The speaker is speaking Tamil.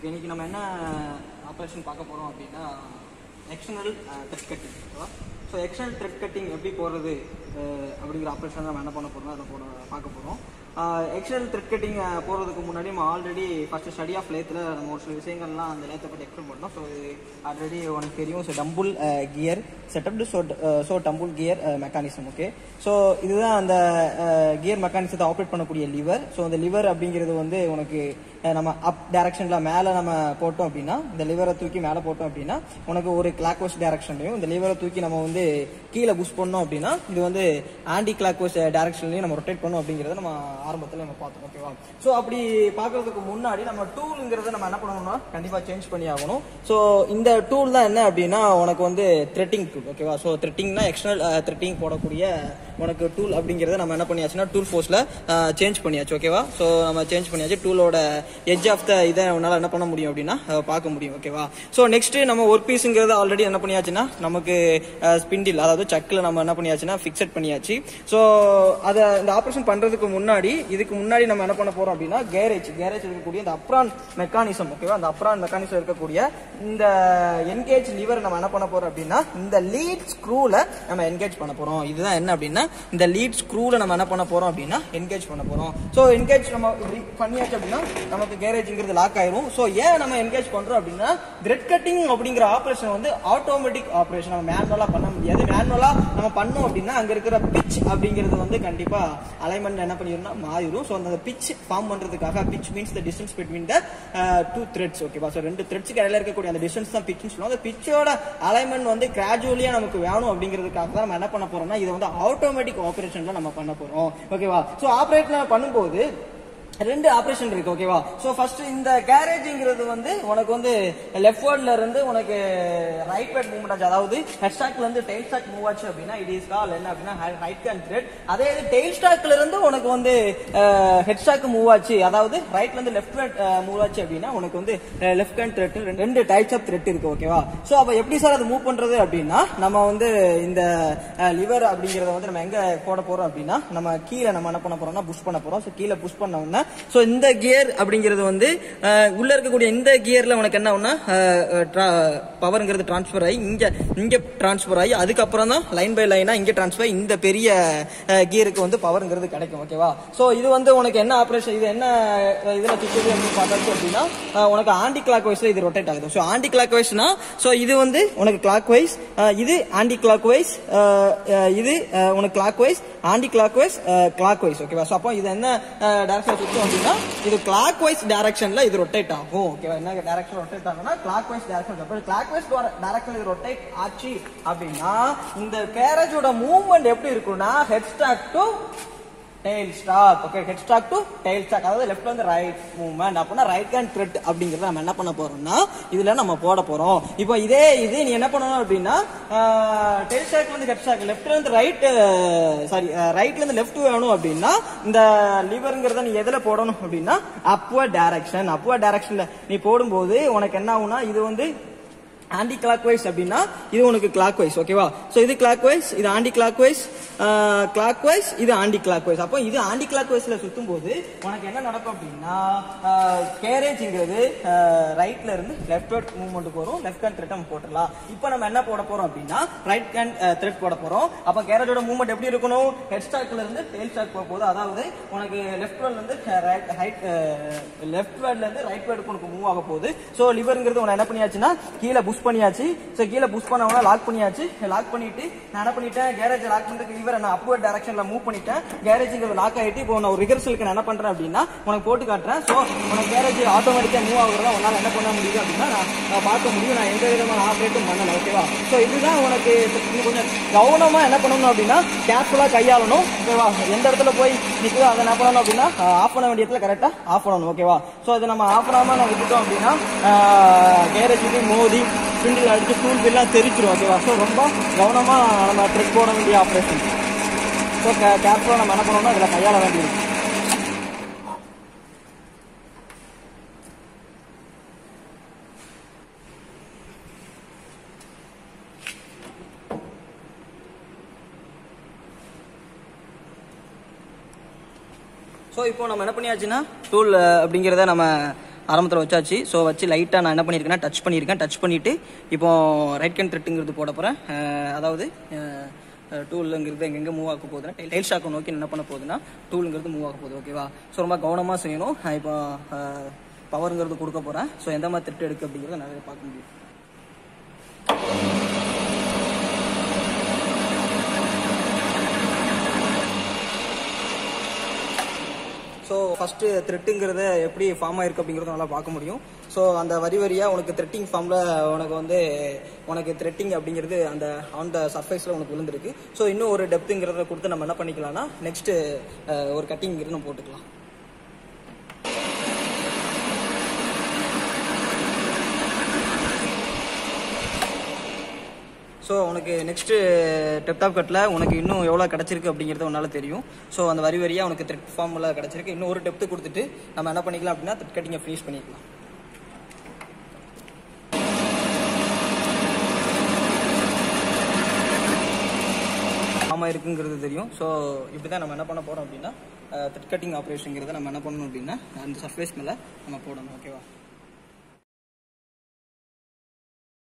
ஓகே இன்னைக்கு நம்ம என்ன ஆப்ரேஷன் பார்க்க போகிறோம் அப்படின்னா எக்ஸ்டர்னல் த்ரெட் கட்டிங் ஓகேவா ஸோ எக்ஸ்டர்னல் த்ரெட் கட்டிங் எப்படி போடுறது அஹ், அப்படிங்கிற ஆப்ரேஷன் நம்ம என்ன பண்ண போகிறோம் அதை போட பார்க்க போகிறோம் எக்ஸ்டர்னல் த்ரெட் கட்டிங் போகிறதுக்கு முன்னாடி நம்ம ஆல்ரெடி ஃபஸ்ட்டு ஸ்டடி ஆஃப் லேத்தில் நம்ம ஒரு சில விஷயங்கள்லாம் அந்த லேத்தை பற்றி எக்ஸ்பிளைன் பண்ணோம் ஸோ இது ஆல்ரெடி உனக்கு தெரியும் so tumble gear setup so so tumble gear mechanism okay so இதுதான் அந்த கியர் மெக்கானிசத்தை ஆப்ரேட் பண்ணக்கூடிய லிவர் ஸோ அந்த லிவர் அப்படிங்கிறது வந்து உனக்கு அஹ், நம்ம அப் டைரக்ஷனில் மேலே நம்ம போட்டோம் அப்படின்னா இந்த லிவரை தூக்கி மேலே போட்டோம் அப்படின்னா உனக்கு ஒரு கிளாக் வைஸ் டைரக்ஷன்லையும் இந்த லிவரை தூக்கி நம்ம வந்து கீழே புஷ் பண்ணோம் அப்படின்னா இது வந்து ஆன்டி கிளாக் வைஸ் டைரக்ஷன்லையும் நம்ம ரொட்டேட் பண்ணோம் அப்படிங்கிறத நம்ம ஆரம்பத்தில் நம்ம பார்த்தோம் ஓகேவா ஸோ அப்படி பார்க்கறதுக்கு முன்னாடி நம்ம டூலுங்கிறத நம்ம என்ன பண்ணணும்னா கண்டிப்பாக சேஞ்ச் பண்ணி ஆகணும் ஸோ இந்த டூல் தான் என்ன அப்படின்னா உனக்கு வந்து த்ரெட்டிங் டூல் ஓகேவா ஸோ த்ரெட்டிங்னா எக்ஸ்டர்னல் த்ரெட்டிங் போடக்கூடிய உனக்கு டூல் அப்படிங்கிறத நம்ம என்ன பண்ணியாச்சுன்னா டூல் ஃபோர்ஸில் சேஞ்ச் பண்ணியாச்சு ஓகேவா ஸோ நம்ம சேஞ்ச் பண்ணியாச்சு டூலோட எட்ஜ் ஆஃப் த இதை உன்னால் என்ன பண்ண முடியும் அப்படின்னா அஹ், பார்க்க முடியும் ஓகேவா ஸோ நெக்ஸ்ட் நம்ம ஒர்க் பீஸுங்கிறது ஆல்ரெடி என்ன பண்ணியாச்சுன்னா நமக்கு ஸ்பிண்டில் அதாவது சக்கில் நம்ம என்ன பண்ணியாச்சுன்னா ஃபிக்ஸட் பண்ணியாச்சு ஸோ அதை இந்த ஆப்ரேஷன் பண்ணுறதுக்கு முன்னாடி இதுக்கு முன்னாடி நம்ம என்ன பண்ண போகிறோம் அப்படின்னா கேரேஜ் கேரேஜ் இருக்கக்கூடிய இந்த அப்ரான் மெக்கானிசம் ஓகேவா அந்த அப்ரான் மெக்கானிசம் இருக்கக்கூடிய இந்த என்கேஜ் லிவர் நம்ம என்ன பண்ண போறோம் அப்படின்னா இந்த லீட் ஸ்க்ரூல நம்ம என்கேஜ் பண்ண போறோம் இதுதான் என்ன அப்படின்னா இந்த லீட் ஸ்க்ரூல நம்ம என்ன பண்ண போறோம் அப்படின்னா என்கேஜ் பண்ண போறோம் ஸோ என்கேஜ் நம்ம இப்படி பண்ணியாச்சு அப்படின்னா நமக்கு கேரேஜ்ங்கிறது லாக் ஆயிரும் ஸோ ஏன் நம்ம என்கேஜ் பண்றோம் அப்படின்னா த்ரெட் கட்டிங் அப்படிங்கிற ஆப்ரேஷன் வந்து ஆட்டோமேட்டிக் ஆப்ரேஷன் நம்ம மேனுவலா பண்ண முடியாது மேனுவலா நம்ம பண்ணோம் அப்படின்னா அங்க இருக்கிற பிச் அப்படிங்கிறது வந்து கண்டிப்பா அலைன்மெண்ட் என்ன பண்ணிடும்னா மாறிடும் ஸோ அந்த பிச் ஃபார்ம் பண்றதுக்காக pitch means the distance between the two threads ஓகேவா ஸோ ரெண்டு த்ரெட்ஸ்க்கு இடையில இருக்கக்கூடிய அந்த டிஸ்டன்ஸ் தான் பிட்ச்னு சொல்லுவோம் அந்த பிச்சோட அலைன்மெண்ட் வந்து கிராஜுவலியா நமக்கு வேணும் அப்படிங்கிறதுக்காக தான் நம்ம என்ன பண்ண போறோம்னா இதை வந்து ஆட்டோமேட்டிக் ஆப்ரேஷன்ல நம்ம பண்ண போறோம் ஓகேவா ஸோ ஆப்ரேட்ல பண்ணும்போது ரெண்டு ஆப்ரேஷன் இருக்கு ஓகேவா சோ ஃபர்ஸ்ட் இந்த கேரேஜ்ங்கிறது வந்து உனக்கு வந்து லெஃப்ட் வேர்ட்ல இருந்து உனக்கு ரைட் வேர்ட் மூவ்மெண்ட் ஆச்சு அதாவது ஹெட் ஸ்டாக்ல இருந்து டெயில் ஸ்டாக் மூவ் ஆச்சு அப்படின்னா இட் இஸ் கால் என்ன அப்படின்னா ரைட் ஹேண்ட் த்ரெட் அதே இது டெயில் ஸ்டாக்ல இருந்து உனக்கு வந்து ஹெட் ஸ்டாக் மூவ் ஆச்சு அதாவது ரைட்ல இருந்து லெஃப்ட் வேர்ட் மூவ் ஆச்சு அப்படின்னா உனக்கு வந்து லெஃப்ட் ஹேண்ட் த்ரெட் ரெண்டு டைப்ஸ் ஆஃப் த்ரெட் இருக்கு ஓகேவா சோ அப்ப எப்படி சார் அது மூவ் பண்றது அப்படின்னா நம்ம வந்து இந்த லிவர் அப்படிங்கறத வந்து நம்ம எங்க போட போறோம் அப்படின்னா நம்ம கீழே நம்ம என்ன பண்ண போறோம்னா புஷ் பண்ண போறோம் ஸோ கீழே புஷ் பண்ண உடனே ஸோ இந்த கியர் அப்படிங்கிறது வந்து அஹ், உள்ள இருக்கக்கூடிய இந்த கியர்ல உனக்கு என்ன ஆகும்னா பவர்ங்கிறது டிரான்ஸ்ஃபர் ஆகி இங்க இங்க டிரான்ஸ்ஃபர் ஆகி அதுக்கப்புறம் தான் லைன் பை லைனா இங்க டிரான்ஸ்ஃபர் இந்த பெரிய கியருக்கு வந்து பவர்ங்கிறது கிடைக்கும் ஓகேவா ஸோ இது வந்து உனக்கு என்ன ஆப்ரேஷன் இது என்ன அஹ், இதுல சுற்றுது அப்படின்னு பார்த்தாச்சு அப்படின்னா அஹ், உனக்கு ஆன்டி கிளாக் வைஸ்ல இது ரொட்டேட் ஆகுது ஸோ ஆன்டி கிளாக் வைஸ்னா ஸோ இது வந்து உனக்கு கிளாக் வைஸ் இது ஆன்டி கிளாக் வைஸ் இது அஹ், உனக்கு clockwise anti clockwise clockwise ஓகேவா ஸோ அப்போ இது என்ன டைரக்ஷன் சுற்றும் அப்படின்னா இது கிளாக் வைஸ் டைரக்ஷன்ல இது ரொட்டேட் ஆகும் ஓகேவா என்ன டைரக்ஷன் ரொட்டேட் ஆகும்னா கிளாக் வைஸ் டைரக்ஷன் அப்போ கிளாக் வைஸ் டைரக்ஷன் இது ரொட்டேட் ஆச்சு அப்படின்னா இந்த கேரேஜோட மூவ்மெண்ட் எப்படி இருக்கும்னா headstock to tailstock okay headstock to tailstock அதாவது லெஃப்ட் வந்து ரைட் மூவ்மெண்ட் அப்படின்னா ரைட் ஹேண்ட் த்ரெட் அப்படிங்கறத நம்ம என்ன பண்ண போறோம்னா இதுல நம்ம போட போறோம் இப்போ இதே இது நீ என்ன பண்ணணும் அப்படின்னா டெயில் ஸ்டாக்ல இருந்து ஹெட் ஸ்டாக் லெஃப்ட்ல இருந்து ரைட் சாரி ரைட்ல இருந்து லெஃப்ட் வேணும் அப்படின்னா இந்த லிவருங்கிறத நீ எதுல போடணும் அப்படின்னா அப்வர்ட் டைரக்ஷன் அப்வர்ட் டைரக்ஷன்ல நீ போடும்போது உனக்கு என்ன ஆகும்னா இது வந்து ஆன்டி கிளாக் வைஸ் அப்படின்னா இது உனக்கு கிளாக் வைஸ் ஓகேவா ஸோ இது கிளாக் வைஸ் இது anti clockwise clockwise இது ஆன்டி கிளாக் வைஸ் அப்போ இது ஆன்டி கிளாக் வைஸ்ல சுத்தும் போது உனக்கு என்ன நடக்கும் அப்படின்னா கேரேஜ்ங்கிறது ரைட்ல இருந்து லெஃப்ட் ஹேண்ட் மூவ்மெண்ட்டுக்கு வரும் லெஃப்ட் ஹேண்ட் த்ரெட் நம்ம போட்டுடலாம் இப்போ நம்ம என்ன போட போறோம் அப்படின்னா ரைட் ஹேண்ட் த்ரெட் போட போறோம் அப்போ கேரேஜோட மூவ்மெண்ட் எப்படி இருக்கணும் ஹெட் ஸ்டாக்ல இருந்து டெயில் ஸ்டாக் போக போகுது அதாவது உனக்கு லெஃப்ட் வேர்ட்ல இருந்து ரைட் ஹைட் லெஃப்ட் வேர்ட்ல இருந்து ரைட் வேர்டுக்கு உனக்கு மூவ் ஆக போகுது ஸோ லிவருங்கிறது உன என்ன பண்ணியாச்சுன்னா கீழே புஷ் பண்ணியாச்சு ஸோ கீழே புஷ் பண்ணவங்க லாக் பண்ணியாச்சு லாக் பண்ணிட்டு நான் என்ன பண்ணிட்டேன் கேரேஜ் லாக் பண்றதுக்கு லிவரை நான் அப்வர்ட் டைரக்ஷன்ல மூவ் பண்ணிட்டேன் கேரேஜுங்கிறது லாக் ஆயிட்டு இப்போ நான் ஒரு ரிகர்சலுக்கு நான் என்ன பண்றேன் அப்படின்னா உனக்கு போட்டு காட்டுறேன் ஸோ உனக்கு கேரேஜ் ஆட்டோமேட்டிக்கா மூவ் ஆகுறதா உன்னால என்ன பண்ண முடியுது அப்படின்னா நான் நான் பார்க்க முடியும் நான் எந்த விதமான ஆப்ரேட்டும் பண்ணல ஓகேவா ஸோ இதுதான் உனக்கு இன்னும் கொஞ்சம் கவனமா என்ன பண்ணணும் அப்படின்னா கேர்ஃபுல்லா கையாளணும் ஓகேவா எந்த இடத்துல போய் நிற்குதோ அதை என்ன பண்ணணும் அப்படின்னா ஆஃப் பண்ண வேண்டிய இடத்துல கரெக்டா ஆஃப் பண்ணணும் ஓகேவா ஸோ அதை நம்ம ஆஃப் பண்ணாம நம்ம விட்டுட்டோம் அப்படின்னா கேரேஜுக்கு மோதி ஸ்பிண்டில் அடிச்சு டூல் பில்லாம் தெரிச்சிரும் ஓகேவா ஸோ ரொம்ப கவனமா நம்ம ட்ரிக் போட வேண்டிய ஆப்ரேஷன் ஸோ கேர்ஃபுல்லாக நம்ம என்ன பண்ணணும்னா இதில் கையாள வேண்டியது ஸோ இப்போ நம்ம என்ன பண்ணியாச்சுன்னா டூல் அப்படிங்கிறத நம்ம ஆரம்பத்தில் வச்சாச்சு ஸோ வச்சு லைட்டாக நான் என்ன பண்ணியிருக்கேன்னா டச் பண்ணியிருக்கேன் டச் பண்ணிவிட்டு இப்போ ரைட் ஹேண்ட் த்ரெட்டுங்கிறது போட போகிறேன் அதாவது டூலுங்கிறது எங்கெங்கே மூவ் ஆக போகுதுன்னா டெயில் ஷாக்கை நோக்கி என்ன பண்ண போகுதுன்னா டூலுங்கிறது மூவ் ஆக போகுது ஓகேவா ஸோ ரொம்ப கவனமாக செய்யணும் நான் இப்போ பவருங்கிறது கொடுக்க போகிறேன் ஸோ எந்த மாதிரி த்ரெட் எடுக்கு அப்படிங்கிறத நிறைய பார்க்க முடியும் ஸோ ஃபஸ்ட்டு த்ரெட்டுங்கிறத எப்படி ஃபார்ம் ஆயிருக்கு அப்படிங்கிறத நல்லா பார்க்க முடியும் ஸோ அந்த வரி வரியாக உனக்கு த்ரெட்டிங் ஃபார்மில் உனக்கு வந்து உனக்கு த்ரெட்டிங் அப்படிங்கிறது அந்த ஆன் த சர்ஃபேஸில் உனக்கு விழுந்திருக்கு ஸோ இன்னும் ஒரு டெப்த்துங்கிறத கொடுத்து நம்ம என்ன பண்ணிக்கலாம்னா நெக்ஸ்ட்டு ஒரு கட்டிங்கிறது நம்ம போட்டுக்கலாம் ஸோ உனக்கு நெக்ஸ்ட்டு டெப்த் ஆஃப் கட்டில் உனக்கு இன்னும் எவ்வளோ கிடச்சிருக்கு அப்படிங்கிறது உன்னால் தெரியும் ஸோ அந்த வரி வரியாக உனக்கு த்ரெட் ஃபார்மில் கிடச்சிருக்கு இன்னும் ஒரு டெப்த்து கொடுத்துட்டு நம்ம என்ன பண்ணிக்கலாம் அப்படின்னா த்ரெட் கட்டிங்கை ஃபினிஷ் பண்ணிக்கலாம் ஆமாம் இருக்குங்கிறது தெரியும் ஸோ இப்படி தான் நம்ம என்ன பண்ண போகிறோம் அப்படின்னா த்ரெட் கட்டிங் ஆப்ரேஷனுங்கிறத நம்ம என்ன பண்ணணும் அப்படின்னா அந்த சர்ஃபேஸ் மேலே நம்ம போடணும் ஓகேவா